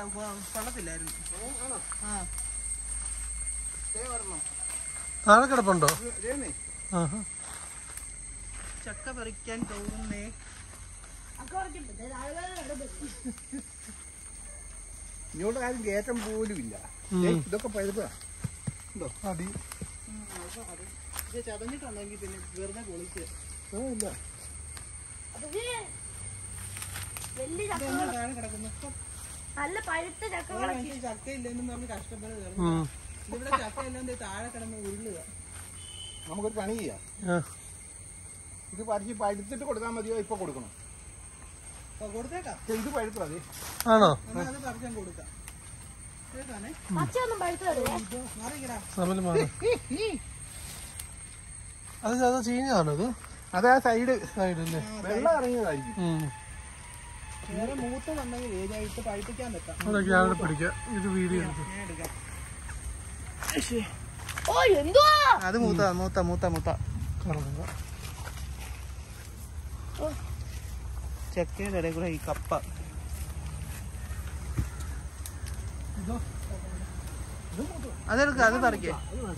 കൊള്ളത്തില്ലായിരുന്നു ആ താഴെ കിടപ്പുണ്ടോ ആഹാ. ചക്ക പറിക്കാൻ പോകുന്നേ ഇങ്ങോട്ട് ആരും കയറ്റം പോലും ഇല്ല ഉം. ഏയ്, ഇതൊക്കെ പഴുതാ അടി ഇത് ചതഞ്ഞിട്ടുണ്ടെങ്കിൽ പിന്നെ വെറുതെ പൊളിച്ച് ഇല്ല വലിയ ചക്ക ഇതെങ്ങനെ താഴെ കിടക്കുന്നു നല്ല പഴുത്ത ചക്കകളൊക്കെ എനിക്ക് ചക്ക ഇല്ലെന്നും പറഞ്ഞ് കഷ്ടപ്പെടുക ഉം. ഇവിടെ ചക്ക എല്ലാം ദേ താഴെ കിടന്ന് ഉരുളുക നമുക്കൊരു പണി ചെയ്യാം ആ. ഇത് പറിച്ച് പഴുത്തിട്ട് കൊടുത്താൽ മതിയോ ഇപ്പൊ കൊടുക്കണം അപ്പൊ കൊടുത്തേക്കാം പക്ഷേ ഇത് പഴുത്തോ അതെ ആണോ എന്നാ അത് പറിക്കാൻ കൊടുക്കാം കേൾക്കാനേ പച്ച ഒന്നും പഴുത്ത തരുവേ മാറിക്കടാ സമല് മാറി അത് അത് ചീഞ്ഞതാണോ ഇത് അത് ആ സൈഡ് സൈഡല്ലേ വെള്ളം ഇറങ്ങിയതായിരിക്കും ഉം. വേറെ മൂത്ത വന്നെങ്കിൽ ഏതായിട്ട് പഴുപ്പിക്കാൻ വെക്കാം അവിടെ ഞാൻ പിടിക്കാം ഇത് വീഡിയോ എടുത്തു ഞാൻ എടുക്കാം ഓ എന്തുവാ അത് മൂത്ത മൂത്ത മൂത്ത മൂത്ത കാണുന്നില്ല ചക്കയുടെ ഇടയിൽ കൂടെ ഈ കപ്പ അതെടുക്ക അത് പറിക്കേ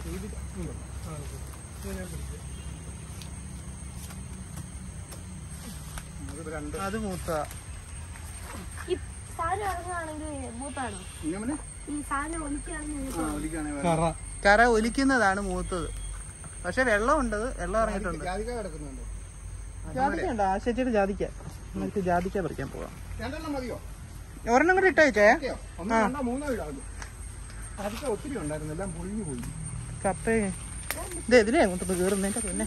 അത് മൂത്ത ഈ സാധനം ഇറങ്ങുകയാണെങ്കിൽ മൂത്താണോ ഇങ്ങനെ ഈ സാധനം ഒലിക്കുകയാണെങ്കിൽ ആ ഒലിക്കാണെങ്കിൽ കറ കറ ഒലിക്കുന്നതാണ് മൂത്തത് പക്ഷെ വെള്ളം ഉണ്ട് വെള്ളം ഇറങ്ങിയിട്ടുണ്ട് ജാതിക്ക കിടക്കുന്നുണ്ട് ജാതിക്ക ഉണ്ടോ ആശയച്ചിട്ട് ജാതിക്ക നമുക്ക് ജാതിക്ക പറിക്കാൻ പോവാം രണ്ടെണ്ണം മതിയോ ഒരെണ്ണം കൂടി ഇട്ടേച്ചേ ഓക്കെയോ ഒന്നോ രണ്ടോ മൂന്നോ ഇടാം ജാതിക്ക ഒത്തിരി ഉണ്ടായിരുന്നു എല്ലാം പൊളിഞ്ഞു പോയി കപ്പേ ഇത് ഇതിലേ അങ്ങോട്ട് കയറുന്നതിന്റെ പിന്നെ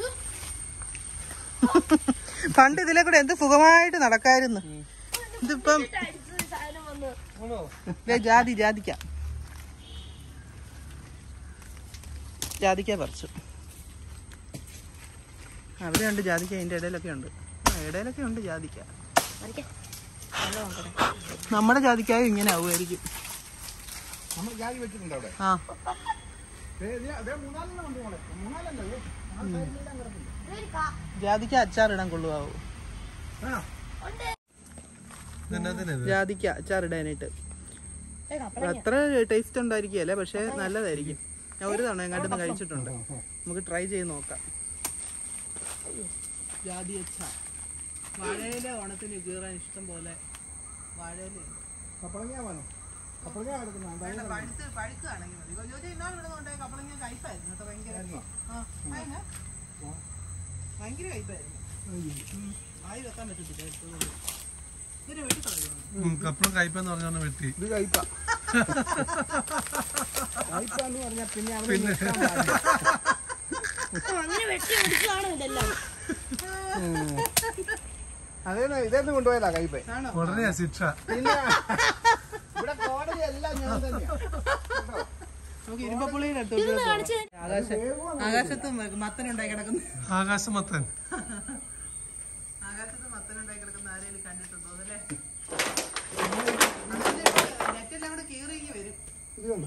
പണ്ട് ഇതിലെ കൂടെ എന്ത് സുഖമായിട്ട് നടക്കായിരുന്നു ഇതിപ്പം അടിച്ച് സാധനം വന്ന് ദേ ജാതി ജാതിക്ക ജാതിക്ക പറിച്ചു അവിടെ ഉണ്ട് ജാതിക്ക അതിന്റെ ഇടയിലൊക്കെ ഉണ്ട് ആ ഇടയിലൊക്കെ ഉണ്ട് ജാതിക്ക പറിക്കാം. നമ്മുടെ ജാതിക്കായും ഇങ്ങനെ ആവുമായിരിക്കും നമ്മൾ ജാതി വെച്ചിട്ടുണ്ട് അവിടെ ആ ദേ, ഇതില് ദേ മൂന്നാലെണ്ണം ഉണ്ട് മോളെ മൂന്നാലല്ല ദേ, ആ സൈഡിലെല്ലാം കിടപ്പുണ്ട്. ഇതൊരു കാ- ജാതിക്ക അച്ചാറിടാൻ കൊള്ളുവാവൂ വേണോ? ഉണ്ട്. ഇതിനകത്തിന് ജാതിക്ക അച്ചാറിടാനായിട്ട് ഏ, കപ്പളങ്ങ. അത്ര ടേസ്റ്റ് ഉണ്ടായിരിക്കുകയല്ലേ പക്ഷെ നല്ലതായിരിക്കും ഞാൻ ഒരു തവണ എങ്ങാണ്ടൊന്ന് കഴിച്ചിട്ടുണ്ട് നമുക്ക് ട്രൈ ചെയ്ത് നോക്കാം ജാതി അച്ചാർ വാഴയില ഓണത്തിന് കീറാൻ ഇഷ്ടം പോലെ വാഴയില കപ്പളങ്ങ വേണോ കപ്പളങ്ങ കിടക്കുന്ന പഴുത്ത് പഴുക്കുകയാണെങ്കിൽ മതി ഇപ്പൊ ജോലി ഇന്നാൾ ഇവിടെ കൊണ്ടുപോയി കപ്പളങ്ങ കയ്പായിരുന്നു കേട്ടോ ഭയങ്കര ആ, അതിന് ഭയങ്കര കയ്പായിരുന്നു ഉം. ആയി വെക്കാൻ പറ്റത്തില്ല എപ്പോഴും. ഇതിനെ വെട്ടി കളയണം കപ്പളും കയ്പെന്ന് പറഞ്ഞാണ് വെട്ടി ഇത് കയ്പ കയ്പ എന്ന് പറഞ്ഞാൽ പിന്നെ അവിടെ നിൽക്കാൻ പാടില്ല. ഓ, അങ്ങനെ വെട്ടി ഒടിച്ചതാണ് ഇതെല്ലാം അതേന്ന് ഇതേന്ന് കൊണ്ടുപോയതാ കയ്പ ആണോ ഉടനെ ശിക്ഷ പിന്നെ ഇവിടെ കോടതി എല്ലാം ഞാൻ തന്നെയാ കേട്ടോ? നമുക്ക് ഇരുമ്പപ്പുള്ളിയുടെ അടുത്തോട്ട് ഇതൊന്ന് കാണിച്ച് ആകാശ ആകാശത്ത് മത്തനുണ്ടായി കിടക്കുന്നു ആകാശമത്തൻ ആകാശത്ത് മത്തനുണ്ടായി കിടക്കുന്ന ആരെങ്കിലും കണ്ടിട്ടുണ്ടോ അതല്ലേ നെറ്റെല്ലാം കൂടെ കീറി വരും ഇത് കണ്ടോ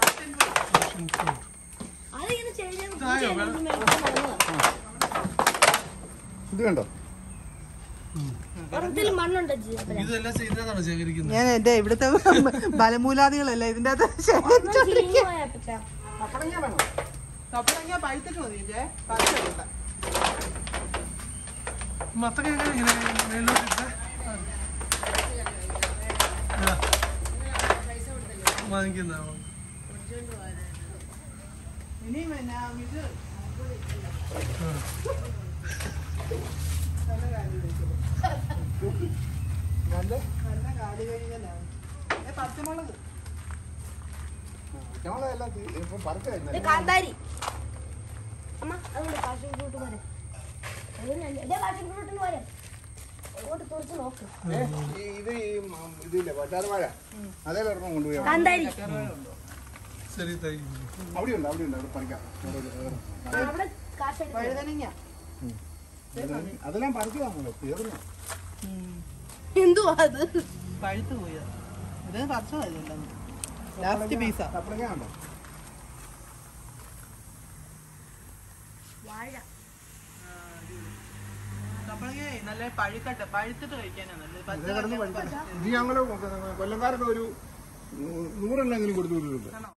അതിങ്ങനെ ചെയ്ത് പൂച്ച ഇത് കണ്ടോ ഒരെണ്ണത്തിൽ മണ്ണുണ്ട് ജീവത്തില് ഇതെല്ലാം ചെയ്തതാണ് ശേഖരിക്കുന്നത് ഞാൻ എന്റെ ഇവിടുത്തെ ബലമൂലാദികളല്ല ഇതിന്റെ അകത്ത് ചീഞ്ഞു പോയ അപ്പച്ച കപ്പളങ്ങ വേണോ കപ്പളങ്ങ പഴുത്തിട്ട് മതി ഇല്ലേ പഴുത്ത മത്തക്ക എങ്ങനെ ഇങ്ങനെ മേലോട്ടിട്ട് വാങ്ങിക്കുന്നതാണോ ഇനിയും പിന്നെ ഇത് നല്ല നല്ല കാല് കഴുകലാണ് ഏ, പച്ചമുളക് ഞങ്ങളെല്ലാം ഇപ്പൊ ഇത് പറിച്ചായിരുന്നു കാന്താരി അമ്മ അതുകൊണ്ട് പാഷൻ ഫ്രൂട്ട് പോരെ അതേ പാഷൻ ഫ്രൂട്ടിന് പോരെ അങ്ങോട്ട് തുറച്ച് നോക്ക് ഇത് ഈ മ- ഇതില്ലേ വട്ടാറ് വാഴ അതേ ഒരെണ്ണം കൊണ്ടുപോയി അവിടെ. കാന്താരി ശരി തൈ അവിടെയുണ്ട് അവിടെയുണ്ട് അവിടെ പറിക്കാം ആ, അവിടെ കാശെടുത്ത് വഴുതനങ്ങ അതെല്ലാം പറിക്കുവാണല്ലോ തീർന്നു എന്തുവാ അത് പഴുത്ത് പോയത് ഇത് പറിച്ചതല്ല ലാസ്റ്റ് പീസാ കപ്പളങ്ങ ഉണ്ടോ വാഴ കപ്പളങ്ങ നല്ല പഴുക്കട്ടെ പഴുത്തിട്ട് കഴിക്കാനാ നല്ലത് പച്ച ഇത് കിടന്ന് കപ്പ- പഠിക്കണം ഇത് ഞങ്ങള് കൊല്ലംകാരൊക്കെ ഒരു നൂറെണ്ണെങ്കിലും കൊടുത്തു വിട്ടിട്ടുണ്ട് ആണോ?